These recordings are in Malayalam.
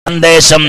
സന്ദേശം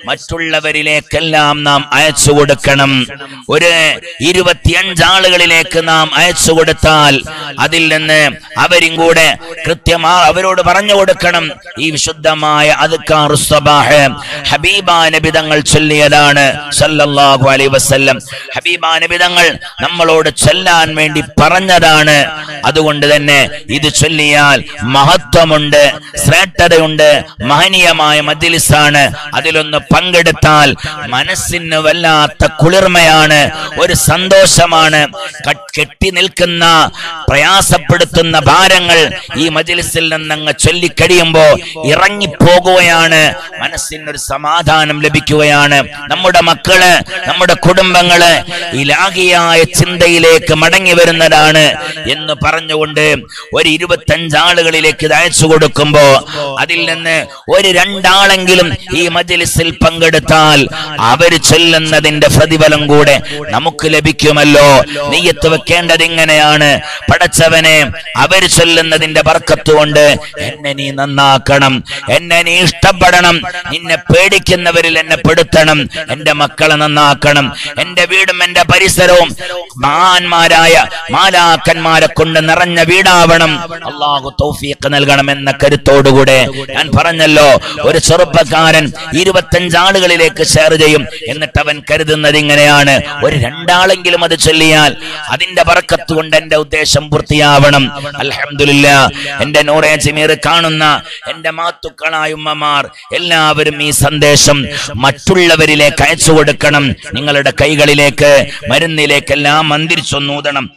മറ്റുള്ളവരിലേക്കെല്ലാം നാം അയച്ചു കൊടുക്കണം ഒരു ഇരുപത്തിയഞ്ച് ആളുകളിലേക്ക് നാം അയച്ചു കൊടുത്താൽ അതിൽ നിന്ന് അവരും കൂടെ കൃത്യമാ അവരോട് പറഞ്ഞു കൊടുക്കണം ഈ വിശുദ്ധമായ അദ്കാറു സ്വബാഹ് ഹബീബ നബിതങ്ങൾ ചൊല്ലിയതാണ് സല്ലല്ലാഹു അലൈഹി വസല്ലം ഹബീബ നബിതങ്ങൾ നമ്മളോട് ചൊല്ലാൻ വേണ്ടി പറഞ്ഞതാണ് അതുകൊണ്ട് തന്നെ ഇത് ചൊല്ലിയാൽ മഹത്വമുണ്ട് ശ്രേഷ്ഠതയുണ്ട് മഹനീയമായ മജ്ലിസാണ് അതിലൊന്ന് പങ്കെടുത്താൽ മനസ്സിന് വല്ലാത്ത കുളിർമയാണ് ഒരു സന്തോഷമാണ് ക- കെട്ടി നിൽക്കുന്ന പ്രയാസപ്പെടുത്തുന്ന ഭാരങ്ങൾ ഈ മജ്ലിസിൽ നിന്നങ്ങ് ചൊല്ലിക്കഴിയുമ്പോ ഇറങ്ങിപ്പോകുകയാണ് മനസ്സിനൊരു സമാധാനം ലഭിക്കുകയാണ് നമ്മുടെ മക്കള് നമ്മുടെ കുടുംബങ്ങള് ഇലാഹിയായ ചിന്തയിലേക്ക് മടങ്ങി വരുന്നതാണ് എന്ന് പറഞ്ഞുകൊണ്ട് ഒരു ഇരുപത്തഞ്ച് ആളുകളിലേക്ക് ഇത് അയച്ചു കൊടുക്കുമ്പോ അതിൽ നിന്ന് ഒരു രണ്ടാളെങ്കിലും ഈ മജ്ലിസിൽ പങ്കെടുത്താൽ അവര് ചൊല്ലുന്നതിന്റെ പ്രതിഫലം കൂടെ നമുക്ക് ലഭിക്കുമല്ലോ നെയ്യത്ത് വെക്കേണ്ടത് ഇങ്ങനെയാണ് പടച്ചവനെ അവര് ചൊല്ലുന്നതിന്റെ ബർക്കത്ത് കൊണ്ട് എന്നെ നീ നന്നാക്കണം എന്നെ നീ ഇഷ്ടപ്പെടണം നിന്നെ പേടിക്കുന്നവരിൽ എന്നെ പെടുത്തണം എന്റെ മക്കളെ നന്നാക്കണം എന്റെ വീടും എന്റെ പരിസരവും മഹാന്മാരായ മാലാക്കന്മാരെ കൊണ്ട് നിറഞ്ഞ വീടാവണം അള്ളാഹു തൗഫീഖ് നൽകണം എന്ന കരുത്തോടുകൂടെ ഞാൻ പറഞ്ഞല്ലോ ഒരു ചെറുപ്പക്കാരൻ ഇരുപത്തഞ്ച് ആളുകളിലേക്ക് ഷെയർ ചെയ്യും എന്നിട്ട് അവൻ കരുതുന്നത് ഇങ്ങനെയാണ് ഒരു രണ്ടാളെങ്കിലും അത് ചൊല്ലിയാൽ അതിന്റെ പറക്കത്ത് കൊണ്ട് എന്റെ ഉദ്ദേശം പൂർത്തിയാവണം അൽഹംദുലില്ല എന്റെ നൂറേ ജമീർ കാണുന്ന എന്റെ മാത്തുക്കളായ ഉമ്മമാർ എല്ലാവരും ഈ സന്ദേശം മറ്റുള്ളവരിലേക്ക് അയച്ചു കൊടുക്കണം നിങ്ങളുടെ കൈകളിലേക്ക് മരുന്നിലേക്കെല്ലാം മന്ദിരിച്ചൊന്നൂതണം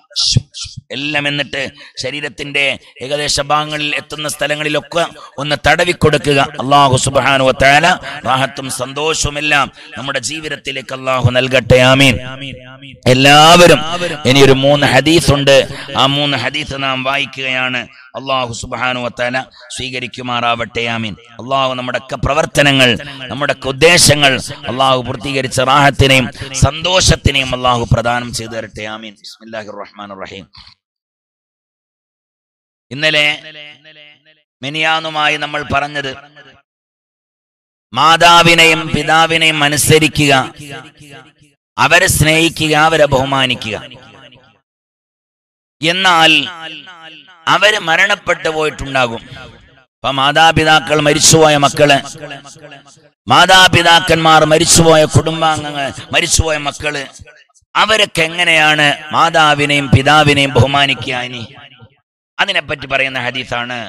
എല്ലാം എന്നിട്ട് ശരീരത്തിന്റെ ഏകദേശ ഭാഗങ്ങളിൽ എത്തുന്ന സ്ഥലങ്ങളിലൊക്കെ ഒന്ന് തടവി കൊടുക്കുക അള്ളാഹു സുബാനു തേല റാഹത്തും സന്തോഷവും എല്ലാം നമ്മുടെ ജീവിതത്തിലേക്ക് അള്ളാഹു നൽകട്ടെ ആമീൻ എല്ലാവരും ഇനി ഒരു മൂന്ന് ഹദീസ് ഉണ്ട് ആ മൂന്ന് ഹദീസ് നാം വായിക്കുകയാണ് അള്ളാഹു സുബാനു വത്താല സ്വീകരിക്കുമാറാവട്ടെ ആമീൻ അള്ളാഹു നമ്മുടെ ഒക്കെ പ്രവർത്തനങ്ങൾ നമ്മുടെ ഒക്കെ ഉദ്ദേശങ്ങൾ അള്ളാഹു പൂർത്തീകരിച്ച റാഹത്തിനെയും സന്തോഷത്തിനെയും അള്ളാഹു പ്രദാനം ചെയ്തു തരട്ടെ ആമീൻ ബിസ്മില്ലാഹിർ റഹ്മാനിർ റഹീം ഇന്നലെ മെനിയാന്നുമായി നമ്മൾ പറഞ്ഞത് മാതാവിനെയും പിതാവിനെയും അനുസരിക്കുക അവരെ സ്നേഹിക്കുക അവരെ ബഹുമാനിക്കുക എന്നാൽ അവര് മരണപ്പെട്ടു പോയിട്ടുണ്ടാകും അപ്പൊ മാതാപിതാക്കൾ മരിച്ചുപോയ മക്കള് മാതാപിതാക്കന്മാർ മരിച്ചുപോയ കുടുംബാംഗങ്ങൾ മരിച്ചുപോയ മക്കള് അവരൊക്കെ എങ്ങനെയാണ് മാതാവിനെയും പിതാവിനെയും ബഹുമാനിക്കുക ഇനി അതിനെപ്പറ്റി പറയുന്ന ഹദീസാണ്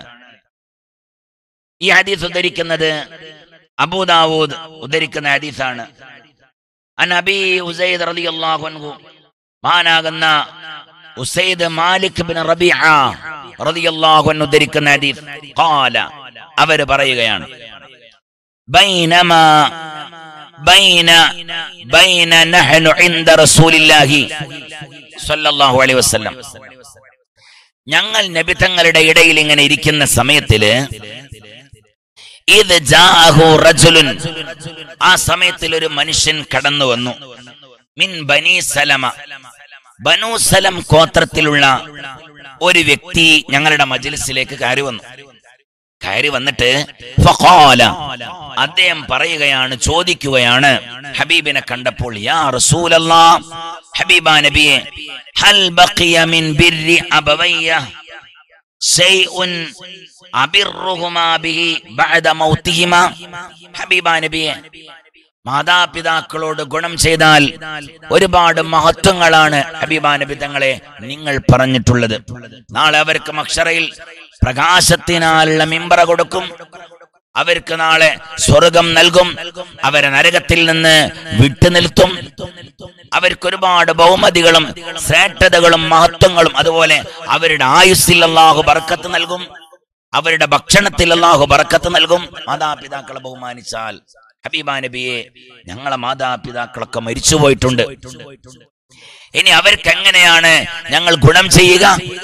ഈ ഹദീസ് ഉദ്ധരിക്കുന്നത് അബൂദാവൂദ് ഉദ്ധരിക്കുന്ന ഹദീസാണ് അൻ അബി ഉസൈദ് റളിയല്ലാഹു അൻഹു മഹാനാകുന്ന ഉസൈദ് മാലിക് ബിൻ റബീഅ റളിയല്ലാഹു അൻഹു ഉദ്ധരിക്കുന്ന ഹദീസ് ഖാല അവര് പറയുകയാണ് ബൈനമാ ബൈന ബൈന നഹ്നു ഇൻദ റസൂലില്ലാഹി സ്വല്ലല്ലാഹു അലൈഹി വസല്ലം ഞങ്ങൾ നബിതങ്ങളുടെ ഇടയിൽ ഇങ്ങനെ ഇരിക്കുന്ന സമയത്തില് ഇത് ജാഅഹു റജുലുൻ ആ സമയത്തിൽ ഒരു മനുഷ്യൻ കടന്നു വന്നു മിൻ ബനി സലമ ബനു സലം ഗോത്രത്തിലുള്ള ഒരു വ്യക്തി ഞങ്ങളുടെ മജ്ലിസിലേക്ക് കയറി വന്നു കയറി വന്നിട്ട് ഫഖാല അദ്ദേഹം പറയുകയാണ് ചോദിക്കുകയാണ് ഹബീബിനെ കണ്ടപ്പോൾ യാ റസൂലല്ലാ ഹബീബ നബിയെ ഹൽ ബഖിയ മിൻ ബിർരി അബവയ്യ ഷൈഉൻ അബിർറുഹുമാ ബിഹി ബഅദ മൗതിഹിമാ ഹബീബ നബിയെ മാതാപിതാക്കളോട് ഗുണം ചെയ്താൽ ഒരുപാട് മഹത്വങ്ങളാണ് ഹബീബ നബി തങ്ങളെ നിങ്ങൾ പറഞ്ഞിട്ടുള്ളത് നാളെ അവർക്ക് മക്ഷറയിൽ പ്രകാശത്തിനാലുള്ള മിമ്പറ കൊടുക്കും അവർക്ക് നാളെ സ്വർഗം നൽകും അവരെ നരകത്തിൽ നിന്ന് വിട്ടുനിൽത്തും അവർക്ക് ഒരുപാട് ബഹുമതികളും ശ്രേഷ്ഠതകളും മഹത്വങ്ങളും അതുപോലെ അവരുടെ ആയുസ്സിൽ അള്ളാഹു ബർക്കത്ത് നൽകും അവരുടെ ഭക്ഷണത്തിൽ അള്ളാഹു ബർക്കത്ത് നൽകും മാതാപിതാക്കളെ ബഹുമാനിച്ചാൽ ഹബീബ നബിയെ ഞങ്ങളെ മാതാപിതാക്കളൊക്കെ മരിച്ചുപോയിട്ടുണ്ട് ഇനി അവർക്ക് എങ്ങനെയാണ് ഞങ്ങൾ ഗുണം ചെയ്യുക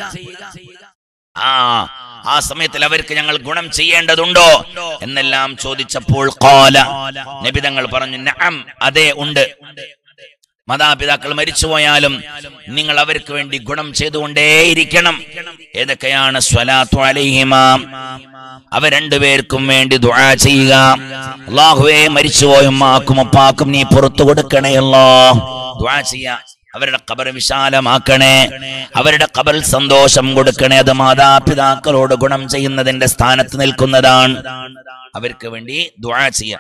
ആ ആ സമയത്തിൽ അവർക്ക് ഞങ്ങൾ ഗുണം ചെയ്യേണ്ടതുണ്ടോ എന്നെല്ലാം ചോദിച്ചപ്പോൾ കോല നബിതങ്ങൾ പറഞ്ഞു നഅം അതെ ഉണ്ട് മാതാപിതാക്കൾ മരിച്ചുപോയാലും നിങ്ങൾ അവർക്ക് വേണ്ടി ഗുണം ചെയ്തുകൊണ്ടേയിരിക്കണം ഏതൊക്കെയാണ് സ്വലാത്തു അലൈഹിമ അവ രണ്ടുപേർക്കും വേണ്ടി ദുആ ചെയ്യുക അള്ളാഹുവേ മരിച്ചുപോയ ഉമ്മാക്കും ഉപ്പാക്കും നീ പുറത്തു കൊടുക്കണേയല്ലോ ദുആ ചെയ്യാ അവരുടെ ഖബർ വിശാലമാക്കണേ അവരുടെ ഖബറിൽ സന്തോഷം കൊടുക്കണേ അത് മാതാപിതാക്കളോട് ഗുണം ചെയ്യുന്നതിന്റെ സ്ഥാനത്ത് നിൽക്കുന്നതാണ് അവർക്ക് വേണ്ടി ദുആ ചെയ്യാം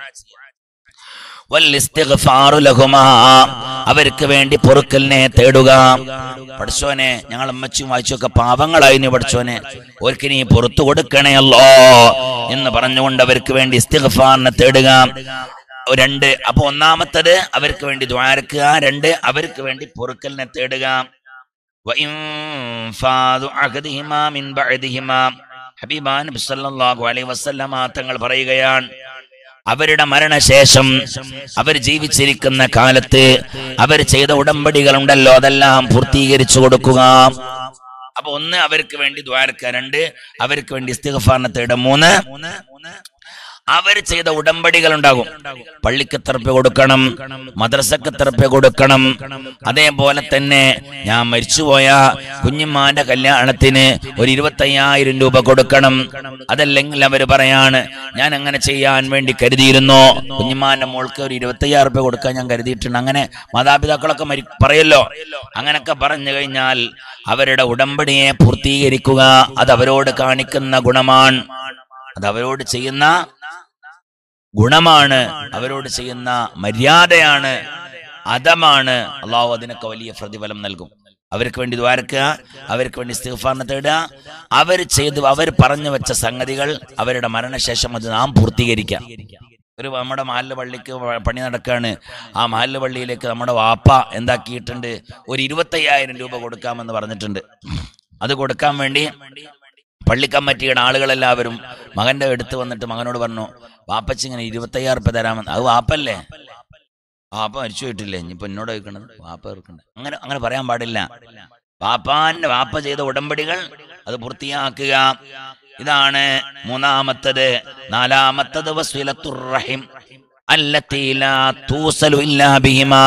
വല്ലിസ്തിഗ്ഫാറു ലഹുമാ. അവർക്ക് വേണ്ടി പൊറുക്കലിനെ തേടുക പഠിച്ചോനെ ഞങ്ങൾ അമ്മച്ചും വായിച്ചൊക്കെ പാവങ്ങളായിരുന്നു പഠിച്ചോനെ ഓർക്ക് നീ പുറത്തു കൊടുക്കണേയല്ലോ എന്ന് പറഞ്ഞുകൊണ്ട് അവർക്ക് വേണ്ടി ഇസ്തിഗ്ഫാറിനെ തേടുക രണ്ട് അപ്പൊ ഒന്നാമത്തത് അവർക്ക് വേണ്ടി ദ്വാരക്കുക രണ്ട് അവർക്ക് വേണ്ടി പൊറുക്കലിനെ തേടുക വഇൻ ഫാദു അഹദിഹിമാ മിൻ ബഅദിഹിമാ. ഹബീബാൻ നബി സല്ലല്ലാഹു അലൈഹി വസല്ലമ തങ്ങൾ പറയുകയാണ് അവരുടെ മരണശേഷം അവർ ജീവിച്ചിരിക്കുന്ന കാലത്ത് അവർ ചെയ്ത ഉടമ്പടികൾ ഉണ്ടല്ലോ അതെല്ലാം പൂർത്തീകരിച്ചു കൊടുക്കുക അപ്പൊ ഒന്ന് അവർക്ക് വേണ്ടി ദ്വാരക്ക രണ്ട് അവർക്ക് വേണ്ടി ഇസ്തിഗ്ഫാറിനെ തേടുക മൂന്ന് അവർ ചെയ്ത ഉടമ്പടികൾ ഉണ്ടാകും പള്ളിക്ക് തെറപ്പ് കൊടുക്കണം മദ്രസക്ക് തെറപ്പ് കൊടുക്കണം അതേപോലെ തന്നെ ഞാൻ മരിച്ചുപോയ കുഞ്ഞുമാന്റെ കല്യാണത്തിന് ഒരു ഇരുപത്തയ്യായിരം രൂപ കൊടുക്കണം അതല്ലെങ്കിൽ അവർ പറയാണ് ഞാൻ അങ്ങനെ ചെയ്യാൻ വേണ്ടി കരുതിയിരുന്നു കുഞ്ഞുമാന്റെ മോൾക്ക് ഒരു ഇരുപത്തയ്യായിരം രൂപ കൊടുക്കാൻ ഞാൻ കരുതിയിട്ടുണ്ട് അങ്ങനെ മാതാപിതാക്കളൊക്കെ മരി പറയല്ലോ അങ്ങനൊക്കെ പറഞ്ഞു കഴിഞ്ഞാൽ അവരുടെ ഉടമ്പടിയെ പൂർത്തീകരിക്കുക അത് അവരോട് കാണിക്കുന്ന ഗുണമാണ് അത് അവരോട് ചെയ്യുന്ന ഗുണമാണ് അവരോട് ചെയ്യുന്ന മര്യാദയാണ് അതമാണ് അള്ളാഹു അതിനൊക്കെ വലിയ പ്രതിഫലം നൽകും അവർക്ക് വേണ്ടി ദ്വാരക്കുക അവർക്ക് വേണ്ടി ഇസ്തിഗ്ഫാറിനെ തേടുക അവർ ചെയ്തു അവർ പറഞ്ഞു വെച്ച സംഗതികൾ അവരുടെ മരണശേഷം അത് നാം പൂർത്തീകരിക്കാം ഒരു നമ്മുടെ മാലില് പള്ളിക്ക് വ- പണി നടക്കുകയാണ് ആ മാലില് പള്ളിയിലേക്ക് നമ്മുടെ വാപ്പ എന്താക്കിയിട്ടുണ്ട് ഒരു ഇരുപത്തയ്യായിരം രൂപ കൊടുക്കാമെന്ന് പറഞ്ഞിട്ടുണ്ട് അത് കൊടുക്കാൻ വേണ്ടി പള്ളി കമ്മിറ്റിയുടെ ആളുകളെല്ലാവരും മകന്റെ അടുത്ത് വന്നിട്ട് മകനോട് പറഞ്ഞു വാപ്പച്ചി ഇങ്ങനെ ഇരുപത്തയ്യായിരം രൂപ തരാമെന്ന് അത് വാപ്പല്ലേ വാപ്പ മരിച്ചു പോയിട്ടില്ലേ ഇനിയിപ്പോ എന്നോട് ചോദിക്കണത് വാപ്പ തീർക്കണ്ട അങ്ങനെ അങ്ങനെ പറയാൻ പാടില്ല വാപ്പാന്റെ വാപ്പ ചെയ്ത ഉടമ്പടികൾ അത് പൂർത്തിയാക്കുക ഇതാണ് മൂന്നാമത്തത് നാലാമത്തത് വസ്വിലത്തുർ റഹിം അല്ലത്തി ലാ തൂസലു ഇല്ലാ ബിഹിമാ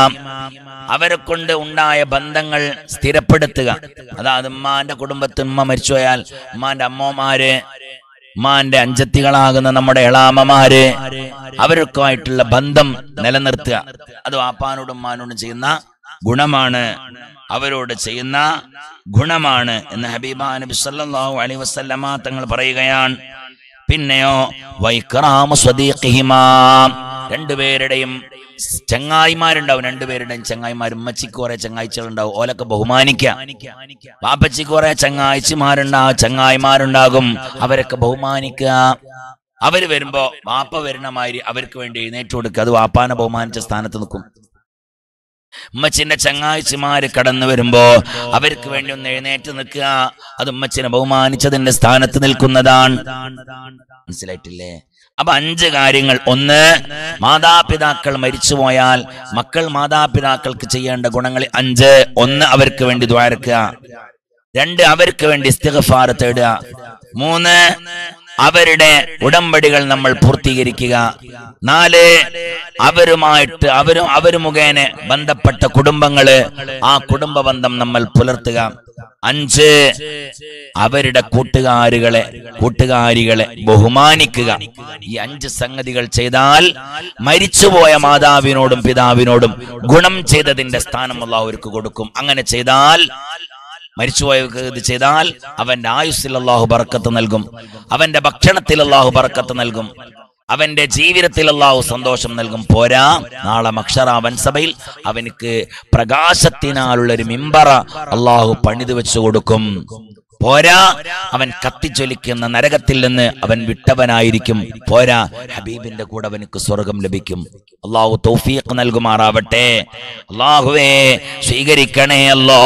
അവരെ കൊണ്ട് ഉണ്ടായ ബന്ധങ്ങൾ സ്ഥിരപ്പെടുത്തുക അതായത് ഉമ്മാന്റെ കുടുംബത്തിൽ ഉമ്മ മരിച്ചുപോയാൽ ഉമ്മാന്റെ അമ്മമാര് ഉമ്മാന്റെ അഞ്ചത്തികളാകുന്ന നമ്മുടെ എളാമമാര് അവരൊക്കെയായിട്ടുള്ള ബന്ധം നിലനിർത്തുക അത് വാപ്പാനോടും ഉമ്മാനോടും ചെയ്യുന്ന ഗുണമാണ് അവരോട് ചെയ്യുന്ന ഗുണമാണ് എന്ന് ഹബീബ നബി സല്ലല്ലാഹു അലൈഹി വസല്ലമ തങ്ങൾ പറയുകയാണ് പിന്നെയോ വൈക്രാമ സ്വദീഖിഹിമാ രണ്ടുപേരുടെയും ചങ്ങായിമാരുണ്ടാവും രണ്ടുപേരുടെയും ചങ്ങായിമാർ ഉമ്മച്ചിക്ക് കുറെ ചങ്ങാഴ്ചകളുണ്ടാവും ഓലൊക്കെ ബഹുമാനിക്കുക വാപ്പച്ചിക്ക് കുറെ ചങ്ങാഴ്ചമാരുണ്ടാവും ചങ്ങായിമാരുണ്ടാകും അവരൊക്കെ ബഹുമാനിക്കുക അവര് വരുമ്പോ വാപ്പ വരുന്ന മാതിരി അവർക്ക് വേണ്ടി എഴുന്നേറ്റ് കൊടുക്കുക അത് വാപ്പാനെ ബഹുമാനിച്ച സ്ഥാനത്ത് നിൽക്കും ഉമ്മച്ചിന്റെ ചങ്ങാഴ്ചമാര് കടന്നു വരുമ്പോ അവർക്ക് വേണ്ടി ഒന്ന് എഴുന്നേറ്റ് നിൽക്കുക അത് ഉമ്മച്ചിനെ ബഹുമാനിച്ചതിന്റെ സ്ഥാനത്ത് നിൽക്കുന്നതാണ് മനസ്സിലായിട്ടില്ലേ അപ്പൊ അഞ്ച് കാര്യങ്ങൾ ഒന്ന് മാതാപിതാക്കൾ മരിച്ചുപോയാൽ മക്കൾ മാതാപിതാക്കൾക്ക് ചെയ്യേണ്ട ഗുണങ്ങൾ അഞ്ച് ഒന്ന് അവർക്ക് വേണ്ടി ദ്വാരക്കുക രണ്ട് അവർക്ക് വേണ്ടി ഇസ്തിഗ്ഫാർ തേടുക മൂന്ന് അവരുടെ ഉടമ്പടികൾ നമ്മൾ പൂർത്തീകരിക്കുക നാല് അവരുമായിട്ട് അവരും അവര് മുഖേന ബന്ധപ്പെട്ട കുടുംബങ്ങള് ആ കുടുംബ ബന്ധം നമ്മൾ പുലർത്തുക അഞ്ച് അവരുടെ കൂട്ടുകാരുകളെ കൂട്ടുകാരികളെ ബഹുമാനിക്കുക ഈ അഞ്ച് സംഗതികൾ ചെയ്താൽ മരിച്ചുപോയ മാതാവിനോടും പിതാവിനോടും ഗുണം ചെയ്തതിന്റെ സ്ഥാനം അള്ളാഹുർക്ക് കൊടുക്കും അങ്ങനെ ചെയ്താൽ മരിച്ചുപോയവർക്ക് ഇത് ചെയ്താൽ അവന്റെ ആയുസ്സിൽ അള്ളാഹു ബർക്കത്ത് നൽകും അവന്റെ ഭക്ഷണത്തിൽ അള്ളാഹു ബർക്കത്ത് നൽകും അവന്റെ ജീവിതത്തിൽ അള്ളാഹു സന്തോഷം നൽകും പോരാ നാളെ മക്ഷറ വൻസഭയിൽ അവനിക്ക് പ്രകാശത്തിനാലുള്ള ഒരു മിമ്പറ അള്ളാഹു പണിത് വെച്ചു കൊടുക്കും പോരാ അവൻ കത്തിച്ചൊലിക്കുന്ന നരകത്തിൽ നിന്ന് അവൻ വിട്ടവനായിരിക്കും പോരാ ഹബീബിന്റെ കൂടെ അവനക്ക് സ്വർഗം ലഭിക്കും അള്ളാഹു തൗഫീഖ് നൽകുമാറാവട്ടെ അള്ളാഹുവേ സ്വീകരിക്കണേ അല്ലോ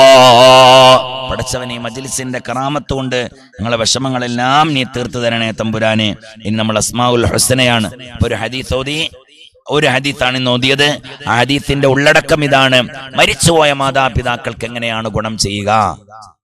പടച്ചവനെ മജ്ലിസിന്റെ കറാമത്ത് കൊണ്ട് ഞങ്ങളെ വിഷമങ്ങളെല്ലാം നീ തീർത്തു തരണേ തമ്പുരാനെ ഇനി നമ്മൾ അസ്മാഉൽ ഹുസനയാണ് ഇപ്പൊ ഒരു ഹദീസ് ഓതി ഒരു ഹദീത്താണ് ഇന്ന് ഓതിയത് ആ ഹദീത്തിന്റെ ഉള്ളടക്കം ഇതാണ് മരിച്ചുപോയ മാതാപിതാക്കൾക്ക് എങ്ങനെയാണ് ഗുണം ചെയ്യുക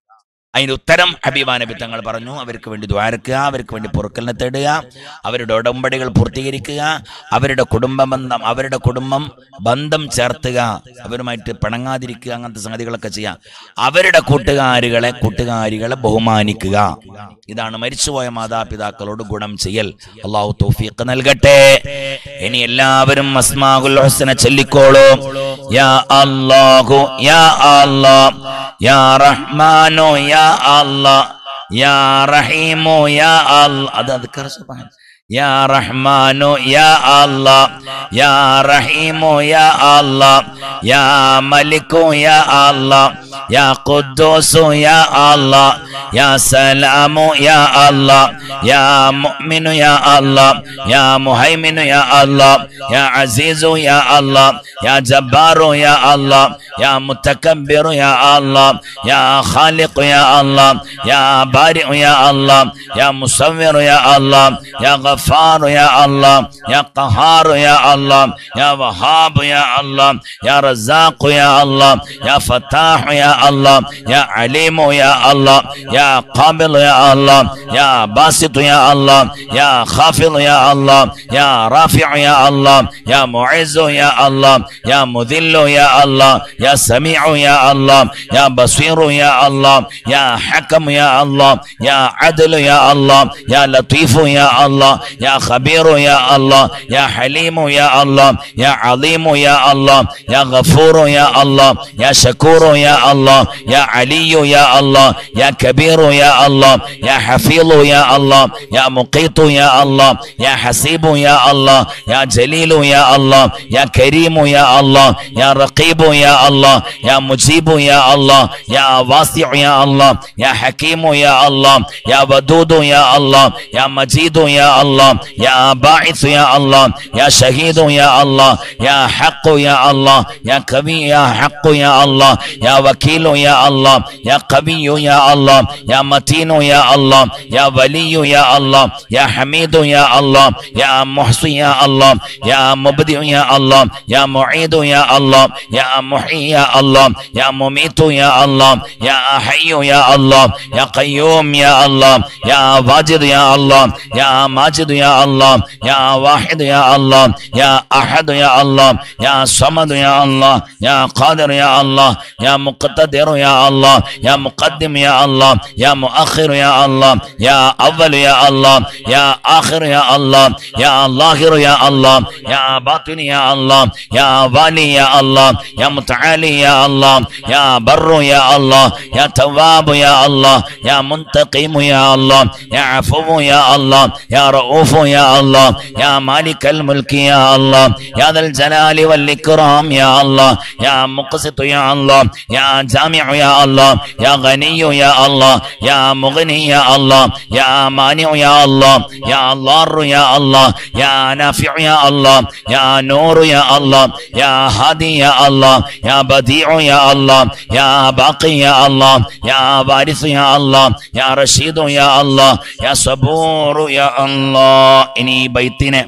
അതിന്റെ ഉത്തരം ഹബീബ നബി തങ്ങൾ പറഞ്ഞു അവർക്ക് വേണ്ടി ദ്വാരക്കുക അവർക്ക് വേണ്ടി പൊറുക്കലിനെ തേടുക അവരുടെ ഉടമ്പടികൾ പൂർത്തീകരിക്കുക അവരുടെ കുടുംബ ബന്ധം അവരുടെ കുടുംബം ബന്ധം ചേർത്തുക അവരുമായിട്ട് പിണങ്ങാതിരിക്കുക അങ്ങനത്തെ സംഗതികളൊക്കെ ചെയ്യുക അവരുടെ കൂട്ടുകാരികളെ കൂട്ടുകാരികളെ ബഹുമാനിക്കുക ഇതാണ് മരിച്ചുപോയ മാതാപിതാക്കളോട് ഗുണം ചെയ്യൽ അള്ളാഹു തൗഫീഖ് നൽകട്ടെ ഇനി എല്ലാവരും അസ്മാഉൽ ഹുസ്ന ചൊല്ലിക്കോളൂ യാ അല്ലാഹു യാ അല്ലാഹ് യാ റഹ്മാനു യാ അല്ലാഹ് യാ റഹീമു യാ അല്ലാഹ് അത് അദ്കർ സുബ്ഹാൻ യാ റഹ്മാനു യാ അല്ലാഹ് യാ റഹീമു യാ അല്ലാഹ് യാ മലിക്കു യാ അല്ലാഹ് യാ ഖുദ്ദൂസു യാ അല്ലാഹ് യാ സലാമു യാ അല്ലാഹ് യാ മുഅ്മിനു യാ അല്ലാഹ് യാ മുഹൈമിനു യാ അല്ലാഹ് യാ അസീസു യാ അല്ലാഹ് യാ ജബ്ബാറു യാ അല്ലാഹ് യാ മുതകബ്ബിറു യാ അല്ലാഹ് യാ ഖാലിഖു യാ അല്ലാഹ് യാ ബാരിഉ യാ അല്ലാഹ് യാ മുസവ്വിറു യാ അല്ലാഹ് യാ ഗഫാറു യാ അല്ലാഹ് യാ ഖഹാറു യാ അല്ലാഹ് യാ വഹാബ് യാ അല്ലാഹ് യാ റസാഖു യാ അല്ലാഹ് യാ ഫത്താഹു യാ അല്ലാഹ് യാ അലീമു യാ അല്ലാഹ് യാ ഖാബിലു യാ അല്ലാഹ് യാ ബാസിത്തു യാ അല്ലാഹ് യാ ഖാഫിദു യാ അല്ലാഹ് യാ റാഫിഉ യാ അല്ലാഹ് യാ മുഇസ്സു യാ അല്ലാഹ് യാ മുദില്ലു യാ അല്ലാഹ് യാ സമീഉ യാ അല്ലാഹ് യാ ബസീറു യാ അല്ലാഹ് യാ ഹക്കം യാ അല്ലാഹ് യാ അദ്ലു യാ അല്ലാഹ് യാ ലത്തീഫു യാ അല്ലാഹ് യാ ഖബീറു യാ അല്ലാഹ് യാ ഹലീമു യാ അല്ലാഹ് യാ അലീമു യാ അല്ലാഹ് യാ ഗഫൂറു യാ അല്ലാഹ് യാ ശക്കൂറു യാ അല്ലാഹ് യാ അലിയു യാ അല്ലാഹ് യാ കബീറു യാ അല്ലാഹ് യാ ഹഫീളു യാ അല്ലാഹ് യാ മുഖീത്തു യാ അല്ലാഹ് യാ ഹസീബു യാ അല്ലാഹ് യാ ജലീലു യാ അല്ലാഹ് യാ കരീമു യാ അല്ലാഹ് യാ റഖീബു യാ അല്ലാഹ് യാ മുജീബു യാ അല്ലാഹ് യാ വാസിഉ യാ അല്ലാഹ് യാ ഹക്കീമു യാ അല്ലാഹ് യാ വദൂദു യാ അല്ലാഹ് യാ മജീദു യാ അല്ലാഹ് യാ ബാഇസ് യാ അല്ലാഹ് യാ ഷഹീദു യാ അല്ലാഹ് യാ ഹഖു യാ അല്ലാഹ് യാ കവി യാ ഹഖു യാ അല്ലാഹ് യാ വക്കീലു യാ അല്ലാഹ് യാ ഖവിയു യാ അല്ലാഹ് യാ മതീനു യാ അല്ലാഹ് യാ വലിയു യാ അല്ലാഹ് യാ ഹമീദു യാ അല്ലാഹ് യാ മുഹ്സി യാ അല്ലാഹ് യാ മുബ്ദിഉ യാ അല്ലാഹ് യാ മുഈദു യാ അല്ലാഹ് യാ മുഹീ യാ അല്ലാഹ് യാ മുമീതു യാ അല്ലാഹ് യാ ഹയ്യു യാ അല്ലാഹ് യാ ഖയ്യൂം യാ അല്ലാഹ് യാ വാജിദ് യാ അല്ലാഹ് യാ മാജിദ് യാ അല്ലാഹ് യാ വാഹിദ് യാ അല്ലാഹ് യാ അഹദ് യാ അല്ലാഹ് യാ സമദ് യാ അല്ലാഹ് യാ ഖാദിർ യാ അല്ലാഹ് യാ മുഖ്തദിർ യാ അല്ലാഹ് യാ മുഖദ്ദിം യാ അല്ലാഹ് യാ മുഅഖിർ യാ അല്ലാഹ് യാ അവൽ യാ അല്ലാഹ് യാ ആഖിർ യാ അല്ലാഹ് യാ ലാഹിർ യാ അല്ലാഹ് യാ ബാത്തിൻ യാ അല്ലാഹ് യാ വാലി യാ അല്ലാഹ് യാ മുതആലി യാ അല്ലാഹ് യാ ബർറു യാ അല്ലാഹ് യാ തവാബ് യാ അല്ലാഹ് യാ മുൻതഖിം യാ അല്ലാഹ് യാ അഫു യാ അല്ലാഹ് യാ റഊഫ് യാ അല്ലാഹ് യാ മാലിക്കൽ മുൽക്ക് യാ അല്ലാഹ് യാ ദൽ ജലാലി വൽ ഇക്റാം യാ അല്ലാഹ് യാ മുഖ്സിത് യാ അല്ലാഹ് യാ ജാമിഉ യാ അല്ലാഹ് യാ ഗനിയു യാ അല്ലാഹ് യാ മുഗ്നി യാ അല്ലാഹ് യാ മാനിഉ യാ അല്ലാഹ് യാ ളാറു യാ അല്ലാഹ് യാ നാഫിഉ യാ അല്ലാഹ് യാ നൂറു യാ അല്ലാഹ് യാ ഹാദി യാ അല്ലാഹ് യാ ബദീഉ യാ അല്ലാഹ് യാ ബാഖി യാ അല്ലാഹ് യാ വാരിസ് യാ അല്ലാഹ് യാ റഷീദു യാ അല്ലാഹ് യാ സബൂറു യാ അല്ലാഹ് ഇനി ഈ ബൈത്തിനെ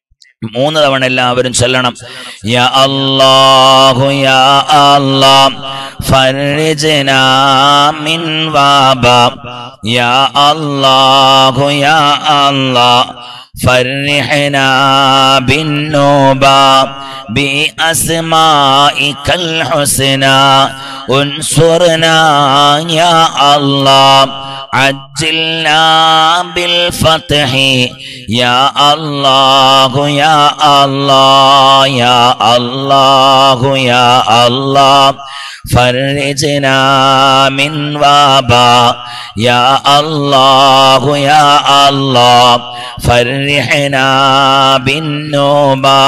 മൂന്ന് തവണ എല്ലാവരും ചൊല്ലണം യാ അല്ലാഹു യാ അല്ലാഹ് ഫർജ്നാ മിൻ വാബ യാ അല്ലാഹു യാ അല്ലാഹ് فرحنا بالنوبة بأسمائك الحسنى انصرنا يا الله عجلنا بالفتح يا الله يا الله يا الله يا الله فرجنا من وابا يا الله يا الله فرحنا بالنوبة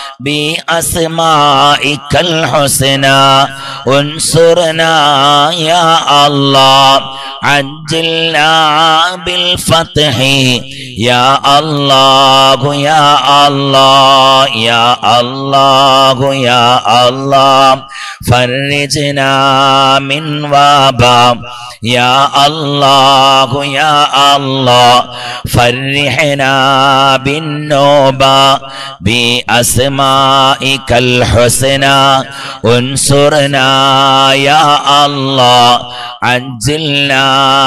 بأسمائك الحسنى انصرنا يا الله عجلنا بالفتح يا الله يا الله يا الله يا الله فرجنا من وبا يا الله يا الله فرحنا بالنوبة بأسمائك الحسنى انصرنا يا الله عجلنا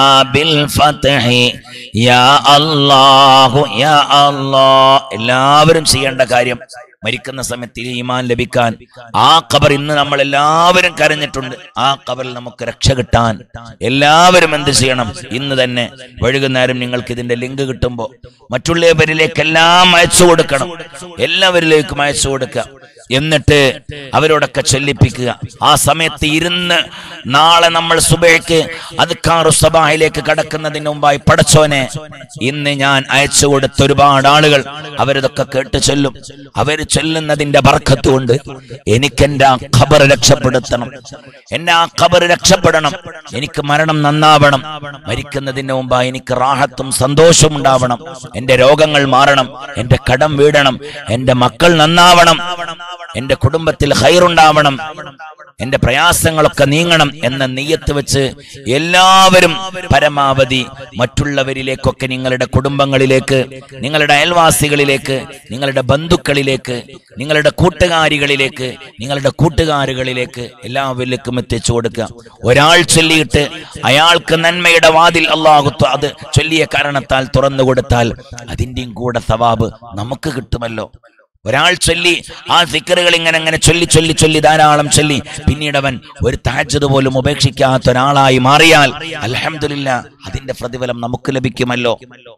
بالفتح യാ അല്ലാഹു യാ അല്ലാ എല്ലാവരും ചെയ്യേണ്ട കാര്യം മരിക്കുന്ന സമയത്ത് ഈ ഈമാൻ ലഭിക്കാൻ ആ ഖബർ ഇന്ന് നമ്മൾ എല്ലാവരും കരഞ്ഞിട്ടുണ്ട് ആ ഖബറിൽ നമുക്ക് രക്ഷ കിട്ടാൻ എല്ലാവരും എന്ത് ചെയ്യണം ഇന്ന് തന്നെ വൈകുന്നേരം നിങ്ങൾക്ക് ഇതിന്റെ ലിങ്ക് കിട്ടുമ്പോൾ മറ്റുള്ളവരിലേക്കെല്ലാം അയച്ചു കൊടുക്കണം എല്ലാവരിലേക്കും അയച്ചു കൊടുക്കുക എന്നിട്ട് അവരോടൊക്കെ ചൊല്ലിപ്പിക്കുക ആ സമയത്ത് ഇരുന്ന് നാളെ നമ്മൾ സുബൈക്ക് അദ്കാറു സബാഹിലേക്ക് കടക്കുന്നതിന് മുമ്പായി പടച്ചോനെ ഇന്ന് ഞാൻ അയച്ചു കൊടുത്ത ഒരുപാട് ആളുകൾ അവരിതൊക്കെ കേട്ട് ചൊല്ലും അവര് ചൊല്ലുന്നതിന്റെ ബർക്കത്ത് കൊണ്ട് എനിക്ക് എന്റെ ആ ഖബർ രക്ഷപ്പെടുത്തണം എന്റെ ആ ഖബർ രക്ഷപ്പെടണം എനിക്ക് മരണം നന്നാവണം മരിക്കുന്നതിന് മുമ്പായി എനിക്ക് റാഹത്തും സന്തോഷവും ഉണ്ടാവണം എന്റെ രോഗങ്ങൾ മാറണം എന്റെ കടം വീടണം എന്റെ മക്കൾ നന്നാവണം എന്റെ കുടുംബത്തിൽ ഹൈറുണ്ടാവണം എന്റെ പ്രയാസങ്ങളൊക്കെ നീങ്ങണം എന്ന നെയ്യത്ത് വെച്ച് എല്ലാവരും പരമാവധി മറ്റുള്ളവരിലേക്കൊക്കെ നിങ്ങളുടെ കുടുംബങ്ങളിലേക്ക് നിങ്ങളുടെ അയൽവാസികളിലേക്ക് നിങ്ങളുടെ ബന്ധുക്കളിലേക്ക് നിങ്ങളുടെ കൂട്ടുകാരികളിലേക്ക് നിങ്ങളുടെ കൂട്ടുകാരുകളിലേക്ക് എല്ലാവരിലേക്കും എത്തിച്ചു കൊടുക്കുക ഒരാൾ ചൊല്ലിയിട്ട് അയാൾക്ക് നന്മയുടെ വാതിൽ അള്ളാഹു ത- അത് ചൊല്ലിയ കാരണത്താൽ തുറന്നു കൊടുത്താൽ അതിന്റെയും കൂടെ സവാബ് നമുക്ക് കിട്ടുമല്ലോ ഒരാൾ ചൊല്ലി ആ സിക്കറുകൾ ഇങ്ങനെ അങ്ങനെ ചൊല്ലി ചൊല്ലി ചൊല്ലി ധാരാളം ചൊല്ലി പിന്നീട് അവൻ ഒരു താജത് പോലും ഉപേക്ഷിക്കാത്ത ഒരാളായി മാറിയാൽ അൽഹംദുലില്ല അതിന്റെ പ്രതിഫലം നമുക്ക് ലഭിക്കുമല്ലോ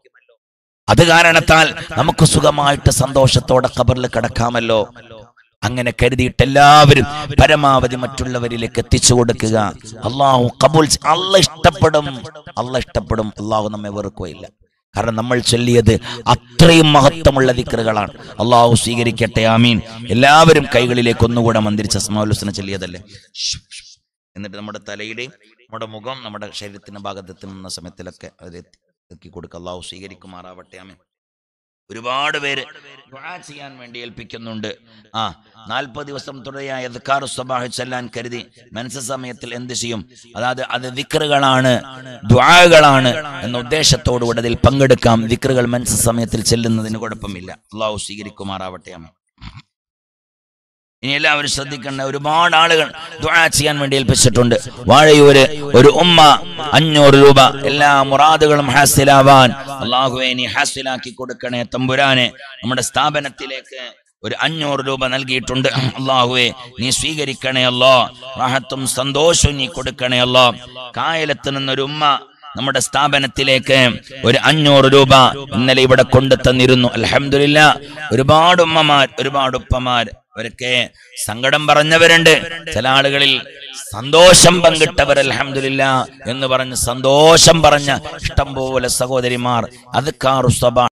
അത് കാരണത്താൽ നമുക്ക് സുഖമായിട്ട് സന്തോഷത്തോടെ ഖബറിൽ കിടക്കാമല്ലോ അങ്ങനെ കരുതിയിട്ട് എല്ലാവരും പരമാവധി മറ്റുള്ളവരിലേക്ക് എത്തിച്ചു കൊടുക്കുക അള്ളാഹു കബൂൽ ചെ- അള്ള ഇഷ്ടപ്പെടും അള്ള ഇഷ്ടപ്പെടും അള്ളാഹു നമ്മെ വെറുക്കുകയില്ല കാരണം നമ്മൾ ചൊല്ലിയത് അത്രയും മഹത്വമുള്ള ദിക്റുകളാണ് അള്ളാഹു സ്വീകരിക്കട്ടെ ആമീൻ എല്ലാവരും കൈകളിലേക്ക് ഒന്നുകൂടെ മന്ദിരിച്ച സ്മാലുസന ചൊല്ലിയതല്ലേ ശ്ശ്, ശ്ശ്. എന്നിട്ട് നമ്മുടെ തലയുടെയും നമ്മുടെ മുഖം നമ്മുടെ ശരീരത്തിന്റെ ഭാഗത്തെത്തുന്ന സമയത്തിലൊക്കെ അത് എത്തി കൊടുക്കുക അള്ളാഹു സ്വീകരിക്കുമാറാവട്ടെ ആമീൻ ഒരുപാട് പേര് ദുആ ചെയ്യാൻ വേണ്ടി ഏൽപ്പിക്കുന്നുണ്ട് ആ നാൽപ്പത് ദിവസം തുടരെയായ ദക്കാറു സ്വബാഹ് ചെല്ലാൻ കരുതി മനസ്സ് സമയത്തിൽ എന്ത് ചെയ്യും അതായത് അത് വിക്റുകളാണ് ദ്വാകളാണ് എന്ന ഉദ്ദേശത്തോടുകൂടെ അതിൽ പങ്കെടുക്കാം വിക്റുകൾ മനസ്സ് സമയത്തിൽ ചെല്ലുന്നതിന് കുഴപ്പമില്ല അള്ളാഹു സ്വീകരിക്കുമാറാവട്ടെ അമ്മ ഇനി എല്ലാവരും ശ്രദ്ധിക്കേണ്ട ഒരുപാട് ആളുകൾ ദുആ ചെയ്യാൻ വേണ്ടി ഏൽപ്പിച്ചിട്ടുണ്ട് വാഴയൂര് ഒരു ഉമ്മ അഞ്ഞൂറ് രൂപ എല്ലാ മുറാദുകളും ഹാസിലാവാൻ അള്ളാഹുവെ നീ ഹാസിലാക്കി കൊടുക്കണേ തമ്പുരാനെ നമ്മുടെ സ്ഥാപനത്തിലേക്ക് ഒരു അഞ്ഞൂറ് രൂപ നൽകിയിട്ടുണ്ട് അള്ളാഹുവെ നീ സ്വീകരിക്കണേ അല്ലോ റാഹത്തും സന്തോഷവും നീ കൊടുക്കണേ അല്ലോ കായലത്ത് നിന്നൊരു ഉമ്മ നമ്മുടെ സ്ഥാപനത്തിലേക്ക് ഒരു അഞ്ഞൂറ് രൂപ ഇന്നലെ ഇവിടെ കൊണ്ടു തന്നിരുന്നു അലഹമില്ല ഒരുപാട് ഉമ്മമാർ ഒരുപാട് ഉപ്പമാർ അവരൊക്കെ സങ്കടം പറഞ്ഞവരുണ്ട് ചില ആളുകളിൽ സന്തോഷം പങ്കിട്ടവർ അലഹമില്ല എന്ന് പറഞ്ഞ് സന്തോഷം പറഞ്ഞ ഇഷ്ടം പോലെ സഹോദരിമാർ അത് കാറു